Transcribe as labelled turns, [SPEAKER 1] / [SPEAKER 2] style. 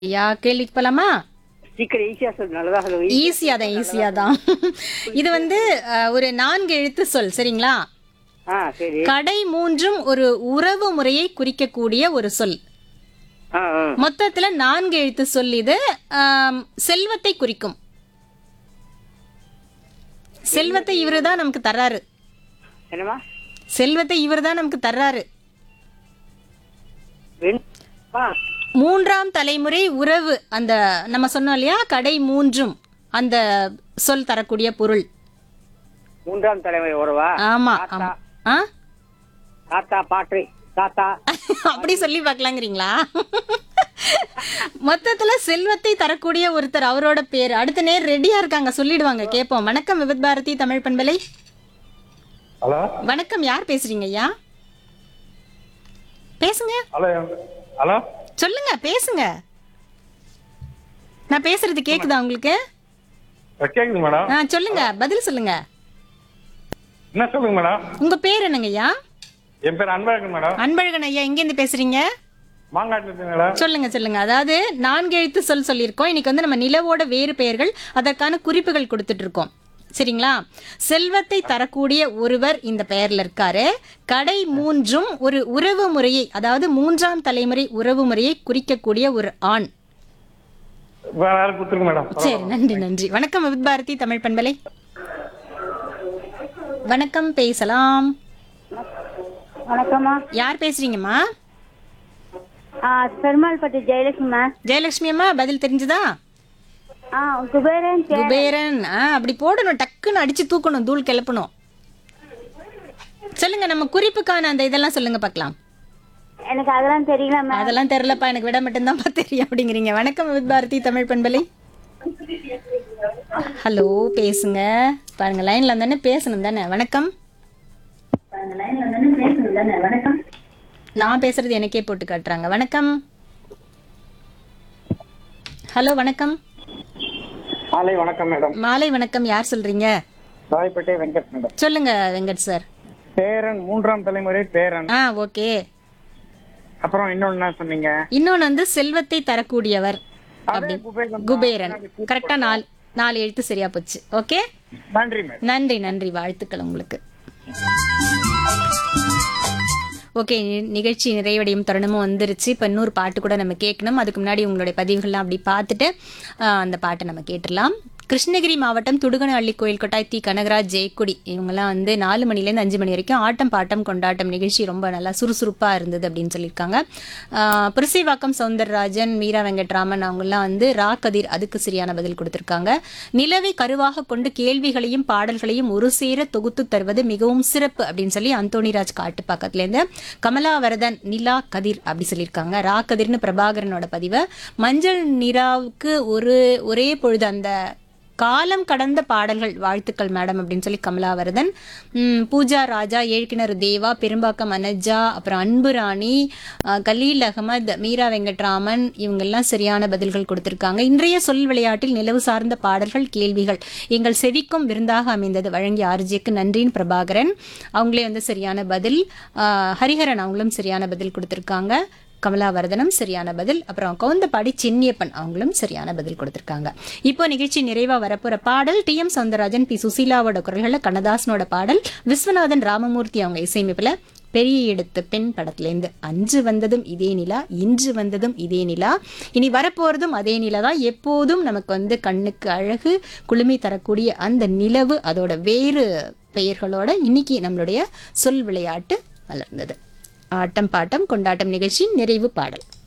[SPEAKER 1] ஐயா கேள்விக்கு போலாமா
[SPEAKER 2] சீக்கிரம் ஈஸியா சொல்லு நல்லதா சொல்லு
[SPEAKER 1] ஈஸியா தான் ஈஸியா தான் இது வந்து அஹ், ஒரு நான்கு எழுத்து சொல் சரிங்களா
[SPEAKER 2] ஆ சரி
[SPEAKER 1] கடை மூன்றும் ஒரு உறவு முறையை குறிக்கக்கூடிய ஒரு சொல்
[SPEAKER 2] ஆ ஆ.
[SPEAKER 1] மொத்தத்துல நான்கு எழுத்து சொல் இது ஆம், செல்வத்தை குறிக்கும் செல்வத்தை இவரு தான் நமக்கு தர்றாரு
[SPEAKER 2] என்னம்மா
[SPEAKER 1] செல்வத்தை இவர் தான் நமக்கு தர்றாரு
[SPEAKER 2] வெண்- ஆ
[SPEAKER 1] மூன்றாம் தலைமுறை உறவு அந்த நம்ம சொன்னோம் இல்லையா கடை மூன்றும் அந்த சொல் தரக்கூடிய பொருள்
[SPEAKER 2] மூன்றாம் தலைமுறை உறவா
[SPEAKER 1] ஆமா ஆமா ஆ
[SPEAKER 2] தாத்தா பாட்டு தாத்தா
[SPEAKER 1] அப்படி சொல்லி பார்க்கலாங்கிறீங்களா மொத்தத்துல செல்வத்தை தரக்கூடிய ஒருத்தர் அவரோட பேர் அடுத்த நேர் ரெடியா இருக்காங்க சொல்லிடுவாங்க கேட்போம் வணக்கம் விபத் பாரதி தமிழ் பண்பலை
[SPEAKER 3] ஹலோ
[SPEAKER 1] வணக்கம் யார் பேசுறீங்க ஐயா பேசுங்க
[SPEAKER 3] ஹலோ ஹலோ
[SPEAKER 1] சொல்லுங்க பேசுங்க நான் பேசுறது கேக்குதா உங்களுக்கு
[SPEAKER 3] கேக்குது மேடம்
[SPEAKER 1] ஆ சொல்லுங்க பதில் சொல்லுங்க
[SPEAKER 3] என்ன சொல்லுங்க மேடம்
[SPEAKER 1] உங்க பேர் என்னங்க ஐயா
[SPEAKER 3] என் பேர் அன்பழகன் மேடம்
[SPEAKER 1] அன்பழகன் ஐயா எங்க இருந்து பேசுறீங்க
[SPEAKER 3] மாங்காட்டு மேடம்
[SPEAKER 1] சொல்லுங்க சொல்லுங்க அதாவது நான்கு எழுத்து சொல் சொல்லியிருக்கோம் இன்னைக்கு வந்து நம்ம நிலவோட வேறு பெயர்கள் அதற்கான குறிப்புகள் கொடுத்துட்டு இருக்கோம் சரிங்களா செல்வத்தை தரக்கூடிய ஒருவர் இந்த பெயர்ல இருக்காரு கடை மூன்றும் ஒரு உறவு முறையை அதாவது மூன்றாம் தலைமுறை உறவு முறையை குறிக்கக்கூடிய ஒரு ஆண்
[SPEAKER 3] வேற யாரும் கொடுத்துருங்க மேடம்
[SPEAKER 1] சரி நன்றி நன்றி வணக்கம் வித் பாரதி தமிழ் பண்பலை வணக்கம் பேசலாம்
[SPEAKER 4] வணக்கம்மா
[SPEAKER 1] யார் பேசுறீங்கம்மா
[SPEAKER 4] ஆ பெருமாள்பட்டி ஜெயலட்சுமிமா
[SPEAKER 1] ஜெயலட்சுமி அம்மா பதில் தெரிஞ்சுதா
[SPEAKER 4] ஆ குபேரன் கே-
[SPEAKER 1] குபேரன் ஆ அப்படி போடணும் டக்குன்னு அடிச்சு தூக்கணும் தூள் கிளப்பணும் சொல்லுங்க நம்ம குறிப்புக்கான அந்த இதெல்லாம் சொல்லுங்க பார்க்கலாம்
[SPEAKER 4] எனக்கு அதெல்லாம் தெரியல மேம்
[SPEAKER 1] அதெல்லாம் தெரியலப்பா எனக்கு விட மட்டும்தான்ப்பா தெரியும் அப்படிங்கிறீங்க வணக்கம் வித் பாரதி தமிழ் பண்பலை ஹலோ பேசுங்க பாருங்க லைன்ல தானே பேசணும் தானே வணக்கம் நான் பேசுறது எனக்கே போட்டு காட்டுறாங்க வணக்கம் ஹலோ வணக்கம்
[SPEAKER 3] மாலை வணக்கம் மேடம்
[SPEAKER 1] மாலை வணக்கம் யார் சொல்றீங்க
[SPEAKER 3] ராயப்பேட்டை வெங்கட் மேடம்
[SPEAKER 1] சொல்லுங்க வெங்கட் சார்
[SPEAKER 3] பேரன் மூன்றாம் தலைமுறை பேரன்
[SPEAKER 1] ஆ ஓகே
[SPEAKER 3] அப்புறம் இன்னொன்னு என்ன சொன்னீங்க
[SPEAKER 1] இன்னொன்னு வந்து செல்வத்தை தரக்கூடியவர் அப்படி
[SPEAKER 3] குபேரன்
[SPEAKER 1] குபேரன் கரெக்டா நாலு நாலு எழுத்து சரியா போச்சு ஓகே
[SPEAKER 3] நன்றி மேடம்
[SPEAKER 1] நன்றி நன்றி வாழ்த்துக்கள் உங்களுக்கு ஓகே நிகழ்ச்சி நிறைவடையும் தருணமும் வந்துருச்சு இப்போ இன்னொரு பாட்டு கூட நம்ம கேட்கணும் அதுக்கு முன்னாடி உங்களுடைய பதிவுகள்லாம் அப்படி பார்த்துட்டு ஆ, அந்த பாட்டை நம்ம கேட்டுடலாம் கிருஷ்ணகிரி மாவட்டம் துடுகனஹள்ளி கோயில் கொட்டாய் தி கனகராஜ் ஜெயக்குடி இவங்கெல்லாம் வந்து நாலு மணிலேருந்து அஞ்சு மணி வரைக்கும் ஆட்டம் பாட்டம் கொண்டாட்டம் நிகழ்ச்சி ரொம்ப நல்லா சுறுசுறுப்பாக இருந்தது அப்படின்னு சொல்லியிருக்காங்க ஆ, புரசைவாக்கம் சவுந்தரராஜன் மீரா வெங்கட்ராமன் அவங்கெல்லாம் வந்து ரா கதிர் அதுக்கு சரியான பதில் கொடுத்திருக்காங்க நிலவை கருவாக கொண்டு கேள்விகளையும் பாடல்களையும் ஒரு சேர தொகுத்து தருவது மிகவும் சிறப்பு அப்படின்னு சொல்லி அந்தோணிராஜ் காட்டு பக்கத்துலேருந்து கமலாவரதன் நிலா கதிர் அப்படி சொல்லியிருக்காங்க ரா கதிர்னு பிரபாகரனோட பதிவை மஞ்சள் நிலாவுக்கு ஒரு ஒரே பொழுது அந்த காலம் கடந்த பாடல்கள் வாழ்த்துக்கள் மேடம் அப்படின்னு சொல்லி கமலாவரதன் ம், பூஜா ராஜா ஏழ்கிணறு தேவா பெரும்பாக்கம் அனஜா அப்புறம் அன்பு ராணி அஹ், கலீல் அகமது மீரா வெங்கட்ராமன் இவங்கெல்லாம் சரியான பதில்கள் கொடுத்திருக்காங்க இன்றைய சொல் விளையாட்டில் நிலவு சார்ந்த பாடல்கள் கேள்விகள் எங்கள் செவிக்கும் விருந்தாக அமைந்தது வழங்கிய ஆர்ஜிக்கு நன்றின்னு பிரபாகரன் அவங்களே வந்து சரியான பதில் அஹ், ஹரிஹரன் அவங்களும் சரியான பதில் கொடுத்திருக்காங்க கமலாவர்தனம் சரியான பதில் அப்புறம் கவுந்தப்பாடி சின்னியப்பன் அவங்களும் சரியான பதில் கொடுத்திருக்காங்க இப்போ நிகழ்ச்சி நிறைவா வரப்போற பாடல் டி எம் சவுந்தரராஜன் பி சுசீலாவோட குரல்கள்ல கண்ணதாசனோட பாடல் விஸ்வநாதன் ராமமூர்த்தி அவங்க இசையமைப்புல பெரிய எடுத்து பெண் படத்துலேருந்து அன்று வந்ததும் இதே நிலா இன்று வந்ததும் இதே நிலா இனி வரப்போறதும் அதே நிலா தான் எப்போதும் நமக்கு வந்து கண்ணுக்கு அழகு குளுமை தரக்கூடிய அந்த நிலவு அதோட வேறு பெயர்களோட இன்னைக்கு நம்மளுடைய சொல் விளையாட்டு மலர்ந்தது ஆட்டம் பாட்டம் கொண்டாட்டம் நிகழ்ச்சி நிறைவு பாடல்